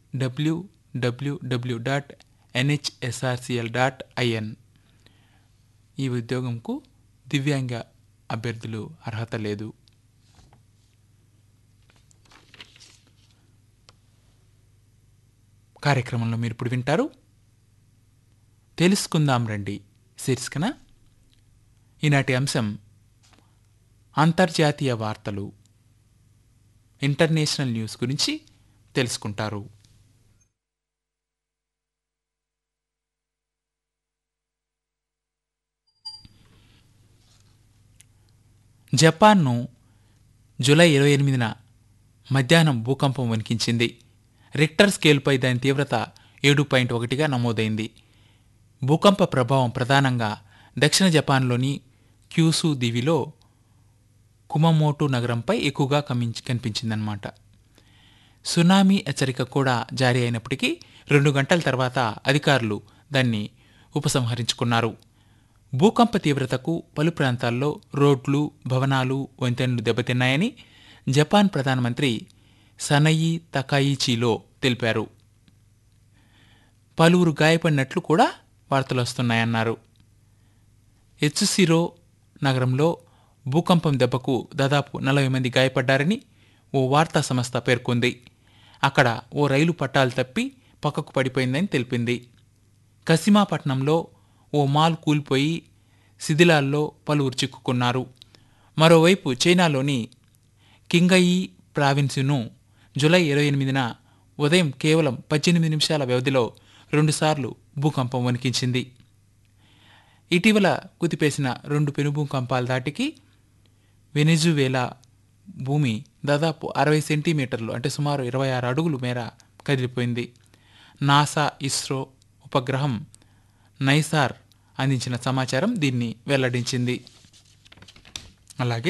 WWW dot NHSRCL dot IN ఈ ఉద్యోగంకు దివ్యాంగ అభ్యర్థులు అర్హత లేదు కార్యక్రమంలో మీరు ఇప్పుడు వింటారు తెలుసుకుందాం రండి శీర్షికన ఈనాటి అంశం అంతర్జాతీయ వార్తలు ఇంటర్నేషనల్ న్యూస్ గురించి తెలుసుకుంటారు జపాన్ను జూలై ఇరవై ఎనిమిదిన మధ్యాహ్నం భూకంపం వణికించింది రిక్టర్ స్కేల్పై దాని తీవ్రత ఏడు పాయింట్ ఒకటిగా నమోదైంది భూకంప ప్రభావం ప్రధానంగా దక్షిణ జపాన్లోని క్యూసు దీవిలో కుమమోటు నగరంపై ఎక్కువగా కమించి కనిపించిందన్నమాట సునామీ హెచ్చరిక కూడా జారీ అయినప్పటికీ రెండు గంటల తర్వాత అధికారులు దాన్ని ఉపసంహరించుకున్నారు భూకంప తీవ్రతకు పలు ప్రాంతాల్లో రోడ్లు భవనాలు వంతెనలు దెబ్బతిన్నాయని జపాన్ ప్రధానమంత్రి సనయి తకాయిచీలో తెలిపారు పలువురు గాయపడినట్లు కూడా వార్తలు వస్తున్నాయన్నారు ఎచ్చుసిరో నగరంలో భూకంపం దెబ్బకు దాదాపు నలభై మంది గాయపడ్డారని ఓ వార్తా సంస్థ పేర్కొంది అక్కడ ఓ రైలు పట్టాలు తప్పి పక్కకు పడిపోయిందని తెలిపింది కసిమాపట్నంలో ఓ మాల్ కూలిపోయి శిథిలాల్లో పలువురు చిక్కుకున్నారు మరోవైపు చైనాలోని కింగయి ప్రావిన్సును జూలై ఇరవై ఎనిమిదిన ఉదయం కేవలం పద్దెనిమిది నిమిషాల వ్యవధిలో రెండుసార్లు భూకంపం వణికించింది ఇటీవల కుదిపేసిన రెండు పెనుభూకంపాల దాటికి వెనిజువేలా భూమి దాదాపు అరవై సెంటీమీటర్లు అంటే సుమారు ఇరవై ఆరు అడుగులు మేర కదిలిపోయింది నాసా ఇస్రో ఉపగ్రహం నైసార్ అందించిన సమాచారం దీన్ని వెల్లడించింది అలాగే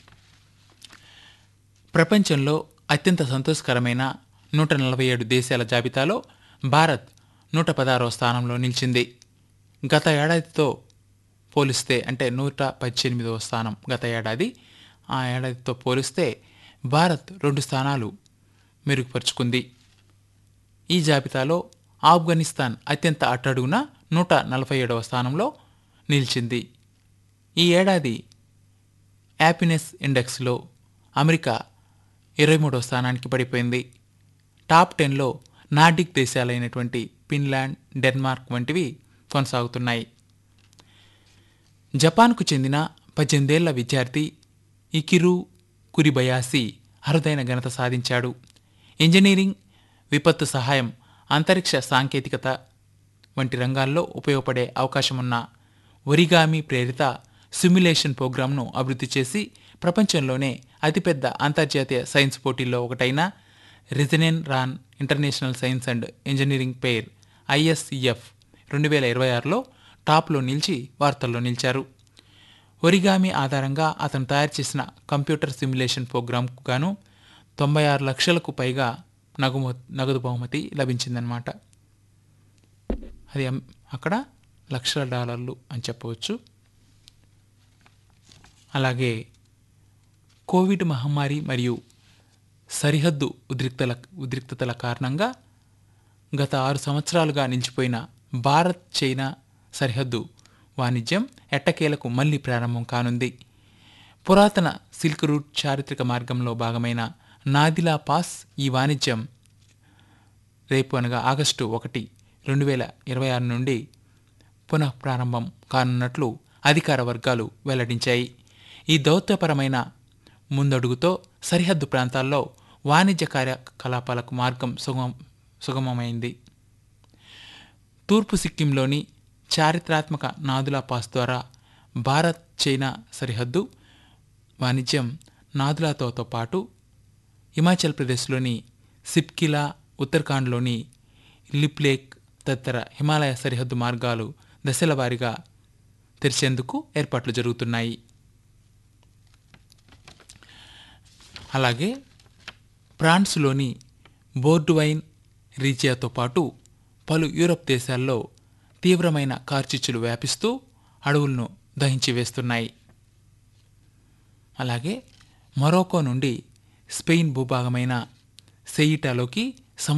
ప్రపంచంలో అత్యంత సంతోషకరమైన నూట నలభై ఏడు దేశాల జాబితాలో భారత్ నూట పదహారవ స్థానంలో నిలిచింది గత ఏడాదితో పోలిస్తే అంటే నూట పద్దెనిమిదవ స్థానం గత ఏడాది ఆ ఏడాదితో పోలిస్తే భారత్ రెండు స్థానాలు మెరుగుపరుచుకుంది ఈ జాబితాలో ఆఫ్ఘనిస్తాన్ అత్యంత అట్టడుగున నూట నలభై ఏడవ స్థానంలో నిలిచింది ఈ ఏడాది హ్యాపీనెస్ ఇండెక్స్లో అమెరికా ఇరవై మూడవ స్థానానికి పడిపోయింది టాప్ టెన్లో నార్డిక్ దేశాలైనటువంటి ఫిన్లాండ్ డెన్మార్క్ వంటివి కొనసాగుతున్నాయి జపాన్కు చెందిన పద్దెనిమిదేళ్ల విద్యార్థి ఇకిరు కురిబయాసి అరుదైన ఘనత సాధించాడు ఇంజనీరింగ్ విపత్తు సహాయం అంతరిక్ష సాంకేతికత వంటి రంగాల్లో ఉపయోగపడే అవకాశమున్న ఒరిగామి ప్రేరిత సిమ్యులేషన్ ప్రోగ్రాంను అభివృద్ధి చేసి ప్రపంచంలోనే అతిపెద్ద అంతర్జాతీయ సైన్స్ పోటీల్లో ఒకటైన Regeneron international science and engineering fair ISEF రెండు వేల ఇరవై ఆరులో టాప్లో నిలిచి వార్తల్లో నిలిచారు ఒరిగామి ఆధారంగా అతను తయారు చేసిన కంప్యూటర్ సిమ్యులేషన్ ప్రోగ్రాంకు గాను తొంభై ఆరు లక్షలకు పైగా నగు నగదు బహుమతి లభించిందనమాట అది అమ్- అక్కడ లక్షల డాలర్లు అని చెప్పవచ్చు అలాగే కోవిడ్ మహమ్మారి మరియు సరిహద్దు ఉద్రిక్తల ఉద్రిక్తతల కారణంగా గత ఆరు సంవత్సరాలుగా నిలిచిపోయిన భారత్ చైనా సరిహద్దు వాణిజ్యం ఎట్టకేలకు మళ్లీ ప్రారంభం కానుంది పురాతన సిల్క్ రూట్ చారిత్రక మార్గంలో భాగమైన నాదిలా పాస్ ఈ వాణిజ్యం రేపు అనగా ఆగస్టు ఒకటి రెండు వేల ఇరవై ఆరు నుండి పునః ప్రారంభం కానున్నట్లు అధికార వర్గాలు వెల్లడించాయి ఈ దౌత్యపరమైన ముందడుగుతో సరిహద్దు ప్రాంతాల్లో వాణిజ్య కార్యకలాపాలకు మార్గం సుగమం సుగమమైంది తూర్పు సిక్కింలోని చారిత్రాత్మక నాదులా పాస్ ద్వారా భారత్ చైనా సరిహద్దు వాణిజ్యం నాదులాతో పాటు హిమాచల్ ప్రదేశ్లోని సిప్కిలా ఉత్తరాఖండ్లోని లిప్లేక్ తదితర హిమాలయ సరిహద్దు మార్గాలు దశల వారీగా తెరిచేందుకు ఏర్పాట్లు జరుగుతున్నాయి అలాగే ఫ్రాన్స్లోని బోర్డువైన్ రీజియాతో పాటు పలు యూరప్ దేశాల్లో తీవ్రమైన కార్చిచ్చులు వ్యాపిస్తూ అడవులను దహించి వేస్తున్నాయి అలాగే మొరోకో నుండి స్పెయిన్ భూభాగమైన సెయిటాలోకి